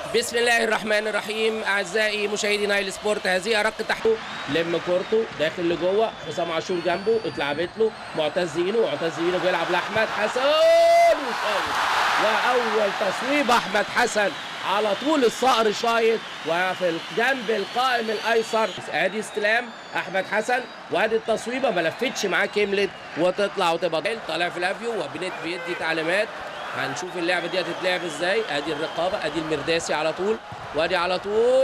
بسم الله الرحمن الرحيم اعزائي مشاهدي نايل سبورت هذه ارق تحته لم كورته داخل لجوه حسام عاشور جنبه اتلعبت له معتز اينو معتز اينو بيلعب لاحمد حسن وشايط واول تصويب احمد حسن على طول الصقر شايط وفي الجنب القائم الايسر ادي استلام احمد حسن وادي التصويبه ما لفتش معاه كملت وتطلع وتبقى طالع في الافيو وبنت بيدي تعليمات هنشوف اللعبه دي هتتلعب ازاي ادي الرقابه ادي المرداسي على طول وادي على طول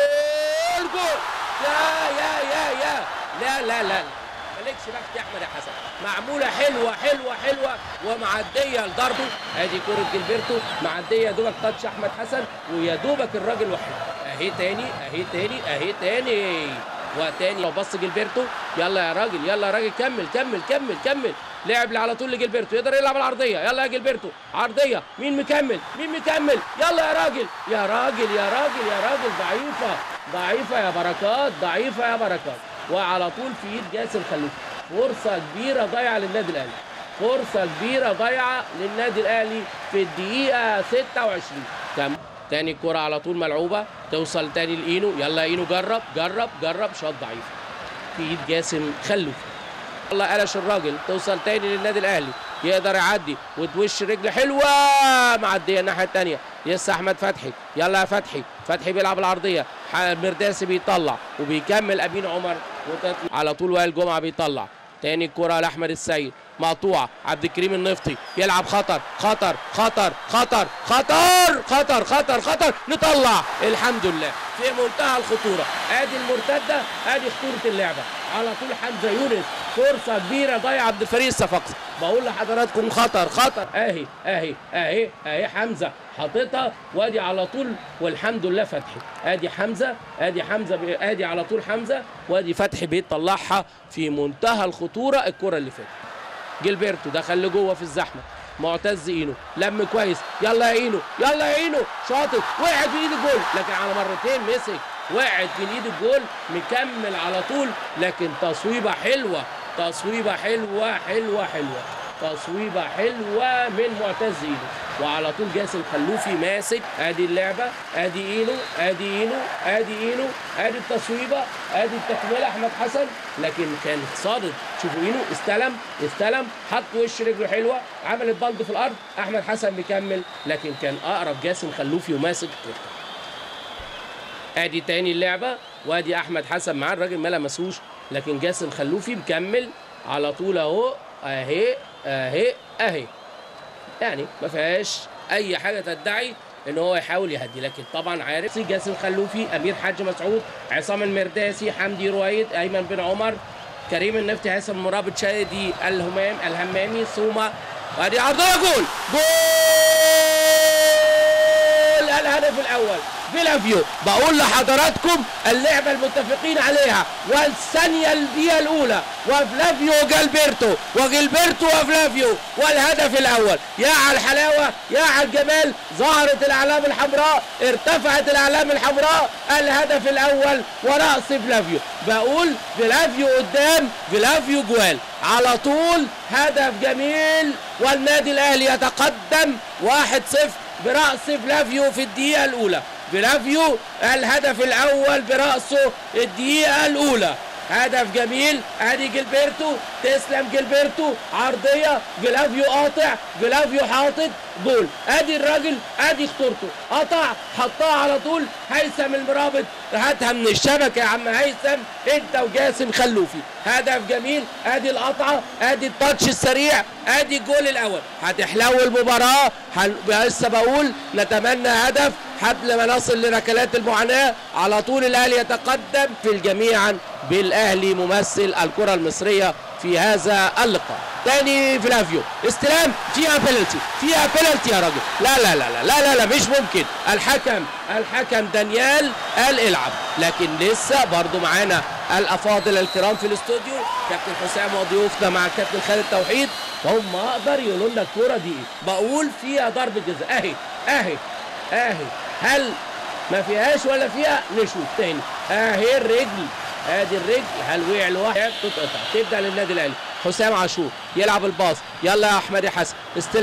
جول يا يا يا يا لا لا لا مالكش بخت يا احمد يا حسن معموله حلوه حلوه حلوه ومعديه لضربه ادي كوره جilberto معديه يا دوبك تاتش احمد حسن ويا دوبك الراجل وحيد اهي تاني اهي تاني اهي تاني وتاني لو بص جilberto يلا يا راجل يلا يا راجل كمل كمل كمل كمل لعب على طول لجilberto يقدر يلعب العرضيه يلا يا جilberto عرضيه مين مكمل مين مكمل يلا يا راجل يا راجل يا راجل يا راجل ضعيفه ضعيفه يا بركات ضعيفه يا بركات وعلى طول في ايد جاسم خلوفي فرصه كبيره ضايعه للنادي الاهلي فرصه كبيره ضايعه للنادي الاهلي في الدقيقه 26 كم تاني الكرة على طول ملعوبة توصل تاني لإينو يلا إينو جرب جرب جرب شوط ضعيف في إيد جاسم خلوفي الله قلش الراجل توصل تاني للنادي الأهلي يقدر يعدي وتوش رجل حلوة معدية الناحية التانية لسه أحمد فتحي يلا يا فتحي فتحي بيلعب العرضية مرداسي بيطلع وبيكمل أمين عمر وتطلع على طول وائل جمعة بيطلع تاني الكرة لأحمد السيد مقطوعة عبد الكريم النفطي يلعب خطر خطر خطر خطر خطر خطر خطر خطر نطلع الحمد لله في منتهى الخطورة ادي المرتدة ادي خطورة اللعبة على طول حمزة يونس فرصة كبيرة ضيع عبد الفريق الصفاقسي بقول لحضراتكم خطر خطر اهي اهي اهي اهي حمزة حاططها وادي على طول والحمد لله فتحي ادي حمزة ادي حمزة بي- ادي على طول حمزة وادي فتحي بيطلعها في منتهى الخطورة الكرة اللي فاتت جilberto دخل لجوه في الزحمه معتز اينو لم كويس يلا يا اينو يلا يا اينو شاطط وقعت في ايد الجول لكن على مرتين مسك وقعت من ايد الجول مكمل على طول لكن تصويبه حلوه تصويبه حلوه حلوه حلوه تصويبه حلوه من معتز اينو وعلى طول جاسم خلوفي ماسك ادي اللعبه ادي اينو ادي اينو ادي اينو ادي التصويبه ادي التكمله احمد حسن لكن كان صادد شوفوا اينو استلم استلم حط وش رجله حلوه عملت بلد في الارض احمد حسن بيكمل لكن كان اقرب جاسم خلوفي وماسك كورته ادي تاني اللعبه وادي احمد حسن معاه الراجل ما لمسوش لكن جاسم خلوفي مكمل على طول اهو اهي اهي اهي يعني ما فيهاش اي حاجه تدعي ان هو يحاول يهدي لكن طبعا عارف جاسم خلوفي امير حاج مسعود عصام المرداسي حمدي رويد ايمن بن عمر كريم النفتي هيثم مرابط شادي الهمام الهمامي سوما وادي عرضيه جول جول الهدف الاول فيلافيو بقول لحضراتكم اللعبه المتفقين عليها والثانيه الدقيقه الاولى وفلافيو جالبرتو وجilberto وفلافيو والهدف الاول يا على الحلاوه يا على الجمال ظهرت الاعلام الحمراء ارتفعت الاعلام الحمراء الهدف الاول ورأس فلافيو بقول فلافيو قدام فلافيو جوال على طول هدف جميل والنادي الاهلي يتقدم 1-0 برأس فلافيو في الدقيقه الاولى فلافيو الهدف الاول برأسه الدقيقه الاولى هدف جميل ادي جilberto تسلم جilberto عرضيه فلافيو قاطع فلافيو حاطط جول ادي الراجل ادي خطورته قطع حطها على طول هيثم المرابط هاتها من الشبكه يا عم هيثم انت وجاسم خلوفي هدف جميل ادي القطعه ادي التاتش السريع ادي الجول الاول هتحلو المباراه هن- لسه بقول نتمنى هدف قبل ما نصل لركلات المعاناه على طول الاهلي يتقدم في الجميعا بالاهلي ممثل الكره المصريه في هذا اللقاء تاني فلافيو استلام فيها بينالتي فيها بينالتي يا راجل لا لا لا لا لا لا, لا مش ممكن الحكم الحكم دانيال قال العب لكن لسه برضو معانا الافاضل الكرام في الاستوديو كابتن حسام وضيوفنا مع الكابتن خالد توحيد هم اقدر يقولوا لنا الكوره دي ايه بقول فيها ضربه جزاء اهي اهي اهي هل ما فيهاش ولا فيها نشوف تاني اهي الرجل ادي الرجل هل وقع لواحد تتقطع تبدا للنادي الاهلي حسام عاشور يلعب الباص يلا يا احمد يا حسن استلام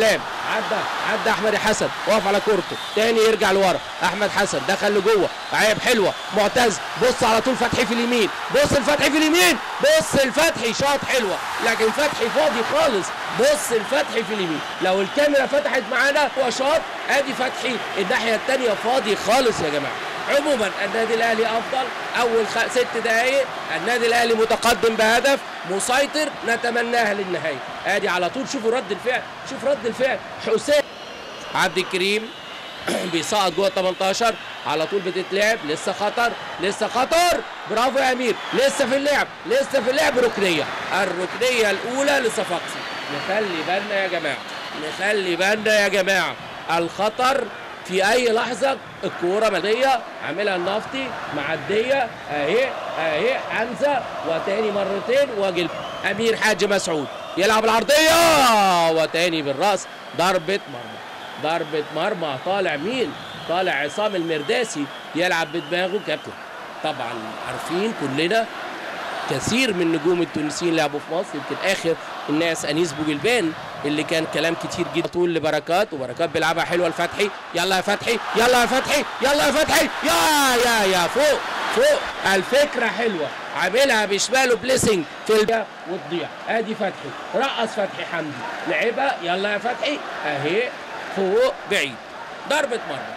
عدى عدى احمد حسن واقف على كورته تاني يرجع لورا احمد حسن دخل لجوه عيب حلوه معتز بص على طول فتحي في اليمين بص الفتحي في اليمين بص الفتحي شاط حلوه لكن فتحي فاضي خالص بص الفتحي في اليمين لو الكاميرا فتحت معانا وشاط ادي فتحي الناحيه الثانيه فاضي خالص يا جماعه عموما النادي الاهلي افضل اول خ... ست دقائق النادي الاهلي متقدم بهدف مسيطر نتمناها للنهايه ادي على طول شوفوا رد الفعل شوف رد الفعل حسام عبد الكريم بيسقط جوه 18 على طول بتتلعب لسه خطر لسه خطر برافو يا امير لسه في اللعب لسه في اللعب ركنيه الركنيه الاولى لصفاقسي نخلي بالنا يا جماعه نخلي بالنا يا جماعه الخطر في اي لحظه الكوره ماديه عاملها النفطي معديه اهي اهي حمزه وتاني مرتين وجل امير حاج مسعود يلعب العرضيه وتاني بالراس ضربه مرمى ضربه مرمى طالع مين طالع عصام المرداسي يلعب بدماغه كابتن طبعا عارفين كلنا كثير من نجوم التونسيين لعبوا في مصر يمكن اخر الناس انيس بوجلبان اللي كان كلام كتير جدا طول لبركات وبركات بيلعبها حلوه لفتحي يلا يا فتحي يلا يا فتحي يلا يا فتحي يا يا يا فوق فوق الفكره حلوه عاملها بشماله بليسنج في البيع وتضيع ادي فتحي رقص فتحي حمدي لعبها يلا يا فتحي اهي فوق بعيد ضربه مرمى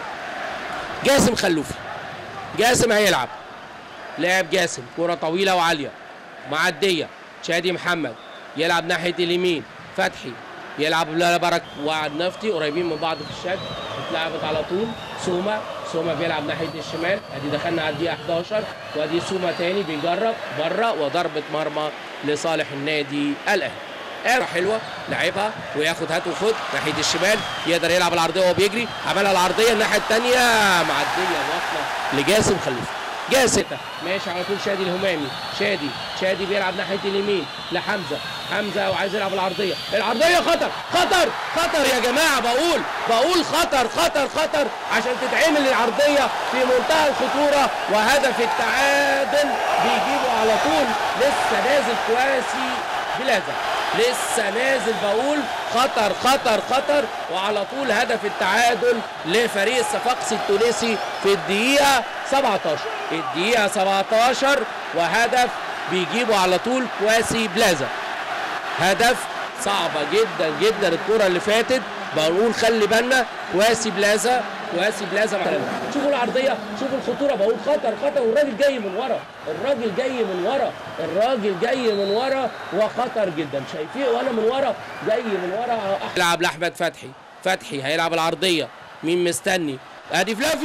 جاسم خلوفي جاسم هيلعب لاعب جاسم كرة طويلة وعالية معدية شادي محمد يلعب ناحية اليمين فتحي يلعب لا برك والنفطي قريبين من بعض في الشكل اتلعبت على طول سوما سوما بيلعب ناحية الشمال ادي دخلنا على الدقيقة 11 وادي سوما تاني بيجرب بره وضربة مرمى لصالح النادي الاهلي قامة حلوة لعبها وياخد هات وخد ناحية الشمال يقدر يلعب العرضية وهو بيجري عملها العرضية الناحية الثانية معدية واصلة لجاسم خليفة جاسم ماشي على طول شادي الهمامي شادي شادي بيلعب ناحيه اليمين لحمزه حمزه وعايز يلعب العرضيه العرضيه خطر خطر خطر يا جماعه بقول بقول خطر خطر خطر عشان تتعمل العرضيه في منتهى الخطوره وهدف التعادل بيجيبه على طول لسه نازل كواسي بلازا لسه نازل بقول خطر خطر خطر وعلى طول هدف التعادل لفريق الصفاقسي التونسي في الدقيقة 17 الدقيقة 17 وهدف بيجيبه على طول كواسي بلازا هدف صعبة جدا جدا الكرة اللي فاتت بقول خلي بالنا كواسي بلازا كواسي بلازا مثلا شوفوا العرضية شوفوا الخطورة بقول خطر خطر والراجل جاي من ورا الراجل جاي من ورا الراجل جاي من ورا وخطر جدا شايفيه وانا من ورا جاي من ورا يلعب لاحمد فتحي فتحي هيلعب العرضية مين مستني ادي فلافيو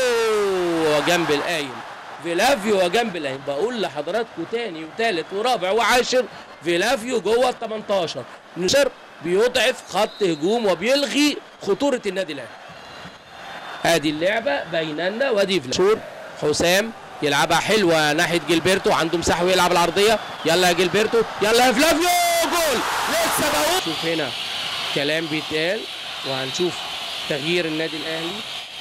جنب القايم فيلافيو وجنب القايم بقول لحضراتكم تاني وتالت ورابع وعاشر فيلافيو جوه ال 18 نشر بيضعف خط هجوم وبيلغي خطوره النادي الاهلي ادي اللعبه بيننا وادي فلافيو حسام يلعبها حلوه ناحيه جilberto عنده مساحه ويلعب العرضيه يلا يا جilberto يلا يا فلافيو جول لسه بقول شوف هنا كلام بيتقال وهنشوف تغيير النادي الاهلي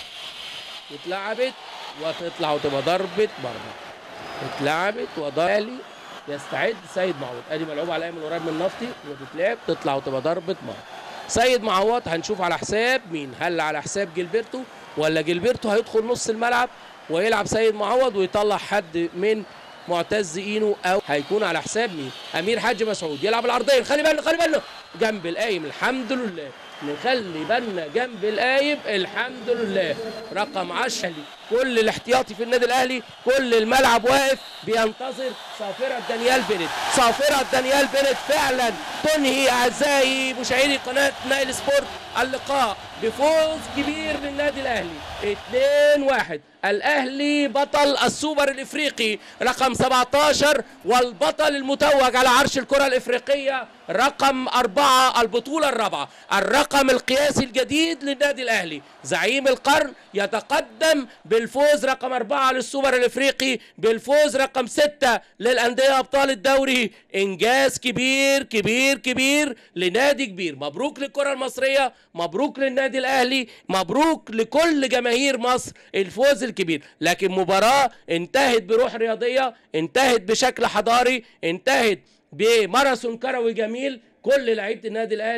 اتلعبت وتطلع وتبقى ضربه مرمى اتلعبت وضالي يستعد سيد معوض ادي ملعوب على من قريب من النفطي وتتلعب تطلع وتبقى ضربه مرمى سيد معوض هنشوف على حساب مين هل على حساب جilberto ولا جilberto هيدخل نص الملعب ويلعب سيد معوض ويطلع حد من معتز اينو او هيكون على حساب مين امير حاج مسعود يلعب العرضيه خلي بالنا خلي بالنا جنب القايم الحمد لله نخلي بالنا جنب القايم الحمد لله رقم 10 كل الاحتياطي في النادي الاهلي كل الملعب واقف بينتظر صافره دانيال بنت صافره دانيال بنت فعلا تنهي اعزائي مشاهدي قناه نايل سبورت اللقاء بفوز كبير للنادي الاهلي 2-1 الاهلي بطل السوبر الافريقي رقم 17 والبطل المتوج على عرش الكره الافريقيه رقم أربعة البطولة الرابعة الرقم القياسي الجديد للنادي الأهلي زعيم القرن يتقدم بالفوز رقم أربعة للسوبر الإفريقي بالفوز رقم ستة للأندية أبطال الدوري إنجاز كبير كبير كبير لنادي كبير مبروك للكرة المصرية مبروك للنادي الأهلي مبروك لكل جماهير مصر الفوز الكبير لكن مباراة انتهت بروح رياضية انتهت بشكل حضاري انتهت بماراثون كروي جميل كل لعيبه النادي الاهلي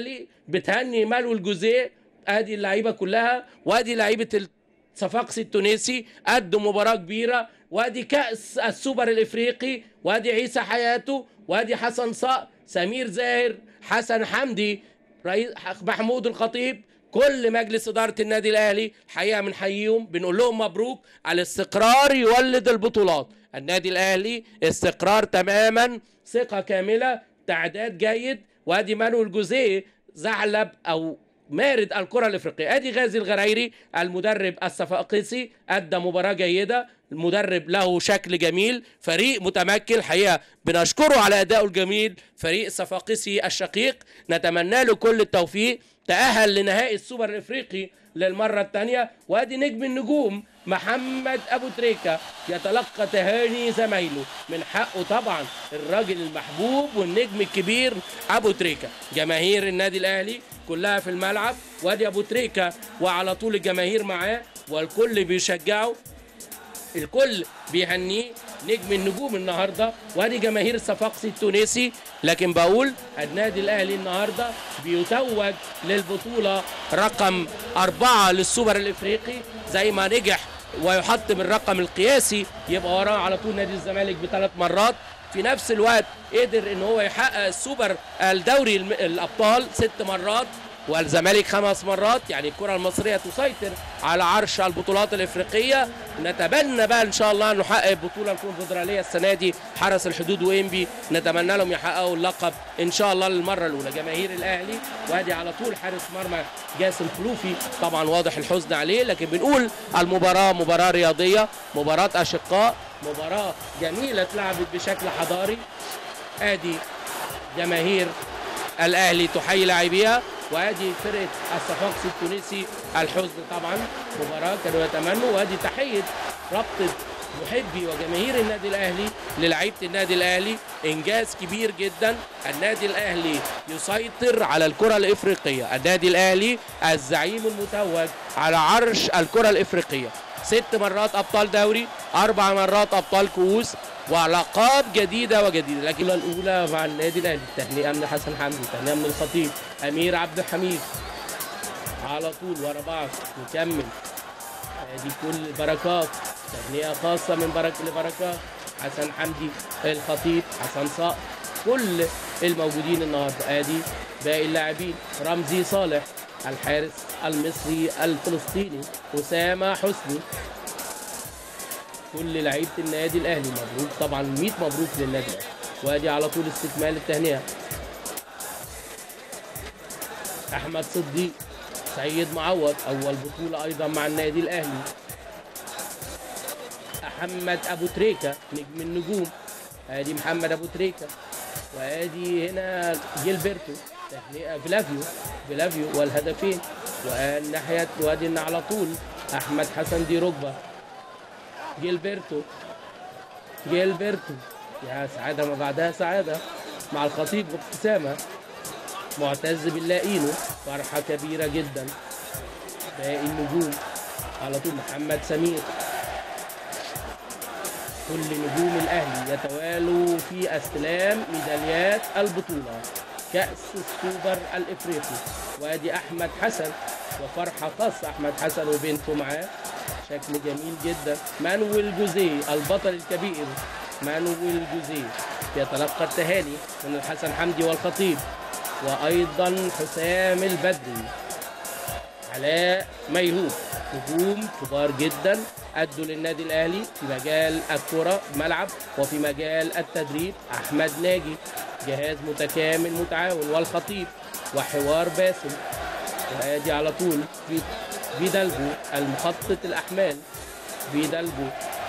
بتهني مالو الجوزيه ادي اللعيبه كلها وادي لعيبه الصفاقسي التونسي قدوا مباراه كبيره وادي كاس السوبر الافريقي وادي عيسى حياته وادي حسن صقر سمير زاهر حسن حمدي رئيس محمود الخطيب كل مجلس إدارة النادي الأهلي حقيقة بنحييهم بنقول لهم مبروك الاستقرار يولد البطولات النادي الأهلي استقرار تماما ثقة كاملة تعداد جيد وادي مانويل جوزيه زعلب أو مارد الكرة الإفريقية ادي غازي الغريري المدرب الصفاقسي أدى مباراة جيدة المدرب له شكل جميل فريق متمكن الحقيقة بنشكره على أدائه الجميل فريق الصفاقسي الشقيق نتمنى له كل التوفيق تأهل لنهائي السوبر الإفريقي للمرة الثانية وادي نجم النجوم محمد أبو تريكة يتلقى تهاني زمايله من حقه طبعا الراجل المحبوب والنجم الكبير أبو تريكة جماهير النادي الأهلي كلها في الملعب وادي أبو تريكة وعلى طول الجماهير معاه والكل بيشجعه الكل بيهنيه نجم النجوم النهارده وادي جماهير الصفاقسي التونسي لكن بقول النادي الاهلي النهارده بيتوج للبطوله رقم أربعة للسوبر الافريقي زي ما نجح ويحطم الرقم القياسي يبقى وراه على طول نادي الزمالك بثلاث مرات في نفس الوقت قدر ان هو يحقق السوبر الدوري الم- الابطال ست مرات والزمالك خمس مرات يعني الكرة المصرية تسيطر على عرش البطولات الإفريقية نتمنى بقى إن شاء الله أن نحقق البطولة الكونفدرالية السنة دي حرس الحدود وإنبي نتمنى لهم يحققوا اللقب إن شاء الله للمرة الأولى جماهير الأهلي وادي على طول حارس مرمى جاسم خلوفي طبعا واضح الحزن عليه لكن بنقول المباراة مباراة رياضية مباراة أشقاء مباراة جميلة اتلعبت بشكل حضاري ادي جماهير الاهلي تحيي لاعبيها وادي فرقه الصفاقسي التونسي الحزن طبعا مباراه كانوا يتمنوا وادي تحيه رابطه محبي وجماهير النادي الاهلي للعيبه النادي الاهلي انجاز كبير جدا النادي الاهلي يسيطر على الكره الافريقيه النادي الاهلي الزعيم المتوج على عرش الكره الافريقيه ست مرات ابطال دوري اربع مرات ابطال كؤوس والقاب جديده وجديده لكن الاولى مع النادي الاهلي تهنئه من حسن حمدي تهنئه من الخطيب امير عبد الحميد على طول ورا بعض نكمل ادي كل بركات تهنئه خاصه من بركه لبركات حسن حمدي الخطيب حسن صقر كل الموجودين النهارده ادي باقي اللاعبين رمزي صالح الحارس المصري الفلسطيني اسامه حسني كل لعيبه النادي الاهلي مبروك طبعا 100 مبروك للنادي الاهلي وادي على طول استكمال التهنئه احمد صديق سيد معوض اول بطوله ايضا مع النادي الاهلي محمد ابو تريكه نجم النجوم ادي محمد ابو تريكه وادي هنا جيلبرتو تهنئه فلافيو فلافيو والهدفين والناحيه وادي على طول احمد حسن دي ركبه جيلبرتو جيلبرتو يا سعادة ما بعدها سعادة مع الخطيب وابتسامة معتز باللاقينو فرحة كبيرة جدا باقي النجوم على طول محمد سمير كل نجوم الأهلي يتوالوا في استلام ميداليات البطولة كأس السوبر الإفريقي وادي أحمد حسن وفرحة خاصة أحمد حسن وبنته معاه شكل جميل جدا مانويل جوزيه البطل الكبير مانويل جوزيه يتلقى التهاني من الحسن حمدي والخطيب وايضا حسام البدري علاء ميهوب نجوم كبار جدا ادوا للنادي الاهلي في مجال الكره ملعب وفي مجال التدريب احمد ناجي جهاز متكامل متعاون والخطيب وحوار باسم وادي على طول في فيدالجو المخطط الاحمال فيدالجو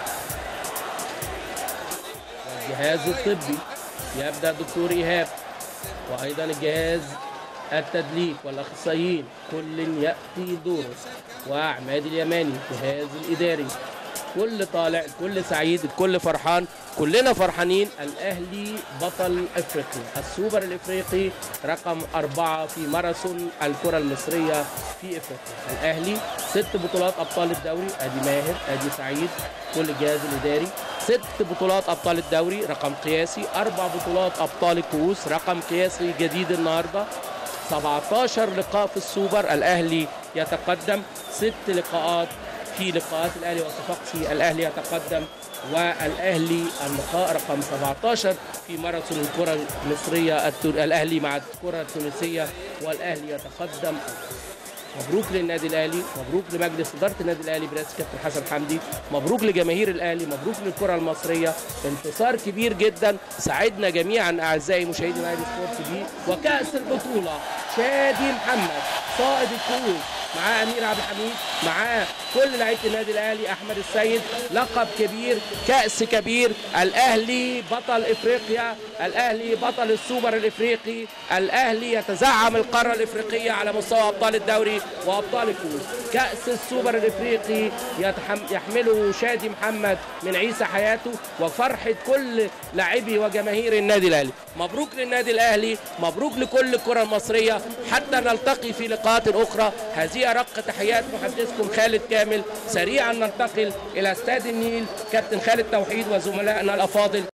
والجهاز الطبي يبدا دكتور ايهاب وايضا الجهاز التدليك والاخصائيين كل ياتي دوره وعماد اليماني الجهاز الاداري كل طالع كل سعيد الكل فرحان كلنا فرحانين الاهلي بطل افريقيا السوبر الافريقي رقم أربعة في ماراثون الكرة المصرية في افريقيا الاهلي ست بطولات ابطال الدوري ادي ماهر ادي سعيد كل الجهاز الاداري ست بطولات ابطال الدوري رقم قياسي اربع بطولات ابطال الكؤوس رقم قياسي جديد النهارده 17 لقاء في السوبر الاهلي يتقدم ست لقاءات في لقاءات الاهلي وصفاقسي الاهلي يتقدم والاهلي اللقاء رقم 17 في ماراثون الكره المصريه التر... الاهلي مع الكره التونسيه والاهلي يتقدم مبروك للنادي الاهلي مبروك لمجلس اداره النادي الاهلي برئاسه كابتن حسن حمدي مبروك لجماهير الاهلي مبروك للكره المصريه انتصار كبير جدا ساعدنا جميعا اعزائي مشاهدي نادي سبورت بي وكاس البطوله شادي محمد صائد الكؤوس معاه امير عبد الحميد معاه كل لعيبه النادي الاهلي احمد السيد لقب كبير كاس كبير الاهلي بطل افريقيا الاهلي بطل السوبر الافريقي الاهلي يتزعم القاره الافريقيه على مستوى ابطال الدوري وابطال الكؤوس كاس السوبر الافريقي يتحم يحمله شادي محمد من عيسى حياته وفرحه كل لاعبي وجماهير النادي الاهلي مبروك للنادي الاهلي مبروك لكل الكره المصريه حتى نلتقي في لقاءات اخرى هذه ارق تحيات محدثكم خالد كامل سريعا ننتقل الى استاد النيل كابتن خالد توحيد وزملائنا الافاضل